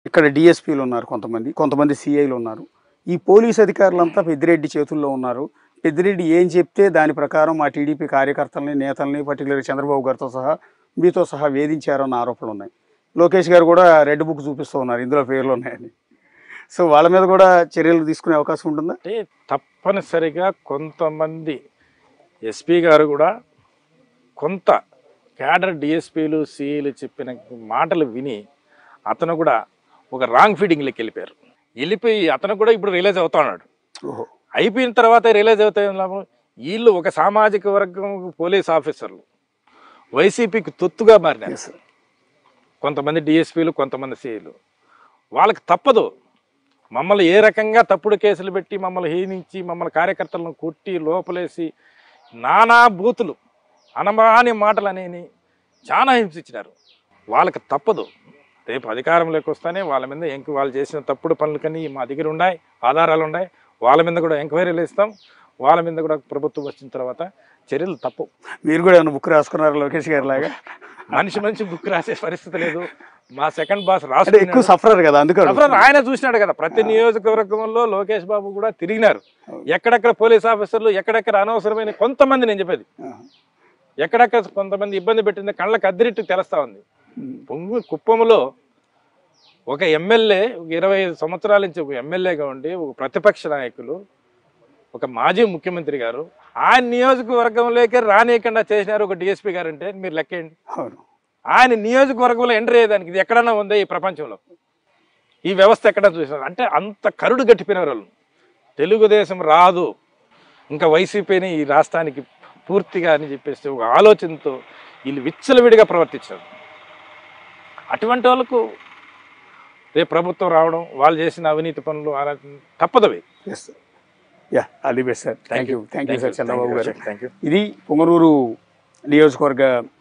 ఇక్కడ డిఎస్పీలు ఉన్నారు కొంతమంది కొంతమంది సిఐలు ఉన్నారు ఈ పోలీస్ అధికారులంతా పెద్దిరెడ్డి చేతుల్లో ఉన్నారు పెద్దిరెడ్డి ఏం చెప్తే దాని ప్రకారం మా టీడీపీ కార్యకర్తల్ని నేతల్ని పర్టికులర్ చంద్రబాబు గారితో సహా మీతో సహా వేధించారన్న ఆరోపణలు ఉన్నాయి లోకేష్ గారు కూడా రెడ్ బుక్ చూపిస్తూ ఉన్నారు ఇందులో పేర్లు ఉన్నాయని సో వాళ్ళ మీద కూడా చర్యలు తీసుకునే అవకాశం ఉంటుందా అంటే తప్పనిసరిగా కొంతమంది ఎస్పీ గారు కూడా కొంత క్యాడర్ డిఎస్పీలు సిఈలు చెప్పిన మాటలు విని అతను కూడా ఒక రాంగ్ ఫీడింగ్లోకి వెళ్ళిపోయారు వెళ్ళిపోయి అతను కూడా ఇప్పుడు రియలైజ్ అవుతా ఉన్నాడు ఓహో అయిపోయిన తర్వాత రియలైజ్ అవుతాయి లాభం వీళ్ళు ఒక సామాజిక వర్గం పోలీస్ ఆఫీసర్లు వైసీపీకి తొత్తుగా మారినారు ఎస్ కొంతమంది డిఎస్పీలు కొంతమంది సిఐలు వాళ్ళకి తప్పదు మమ్మల్ని ఏ రకంగా తప్పుడు కేసులు పెట్టి మమ్మల్ని హీనించి మమ్మల్ని కార్యకర్తలను కొట్టి లోపలేసి నానా బూతులు అనమాని మాటలు అనేని చాలా హింసించినారు వాళ్ళకి తప్పదు రేపు అధికారంలోకి వస్తానే వాళ్ళ మీద ఎంక్వ వాళ్ళు చేసిన తప్పుడు పనులు కానీ మా దగ్గర ఉన్నాయి ఆధారాలు ఉన్నాయి వాళ్ళ మీద కూడా ఎంక్వైరీలు ఇస్తాం వాళ్ళ మీద కూడా ప్రభుత్వం వచ్చిన తర్వాత చర్యలు తప్పు మీరు కూడా ఏమైనా బుక్ రాసుకున్నారు లోకేష్ గారి లాగా మనిషి మనిషి బుక్ రాసే పరిస్థితి లేదు మా సెకండ్ బాస్ అంటే ఎక్కువ రాసుకున్నాడు. సఫరర్ కదా అందుకే అప్పుడు అడుగుతున్నా. ఆయన చూసినాడు కదా ప్రతి నియోజకవర్గంలో లోకేష్ బాబు కూడా తిరిగినారు ఎక్కడెక్కడ పోలీస్ ఆఫీసర్లు ఎక్కడెక్కడ అనవసరమైన కొంతమంది నేను చెప్పేది ఆహా. ఎక్కడెక్కడ కొంతమంది ఇబ్బంది పెట్టింది కళ్ళకి అద్దరిట్టు తెలుస్తా ఉంది ఉమ్. పొంగు కుప్పంలో ఒక ఎమ్మెల్యే ఒక ఇరవై ఐదు సంవత్సరాల నుంచి ఒక ఎమ్మెల్యేగా ఉండి ఒక ప్రతిపక్ష నాయకులు ఒక మాజీ ముఖ్యమంత్రి గారు ఆయన నియోజకవర్గంలోకి రానియకుండా చేసినారు ఒక డిఎస్పీ గారు అంటే మీరు లెక్కేయండి అవును ఆయన నియోజకవర్గంలో ఎంటర్ అయ్యేదానికి ఇది ఎక్కడన్నా ఉందా ఈ ప్రపంచంలో ఈ వ్యవస్థ ఎక్కడ చూసినారు అంటే అంత కరుడు గట్టిపోయిన వాళ్ళు తెలుగుదేశం రాదు ఇంకా వైసీపీని ఈ రాష్ట్రానికి పూర్తిగా అని చెప్పేసి ఒక ఆలోచనతో వీళ్ళు విచ్చలవిడిగా ప్రవర్తించారు అటువంటి వాళ్ళకు రేపు ప్రభుత్వం రావడం వాళ్ళు చేసిన అవినీతి పనులు అలా తప్పదవి yes ya all the best sir thank you thank you sir Chandrababu garu thank you ఇది పొంగనూరు నియోజకవర్గ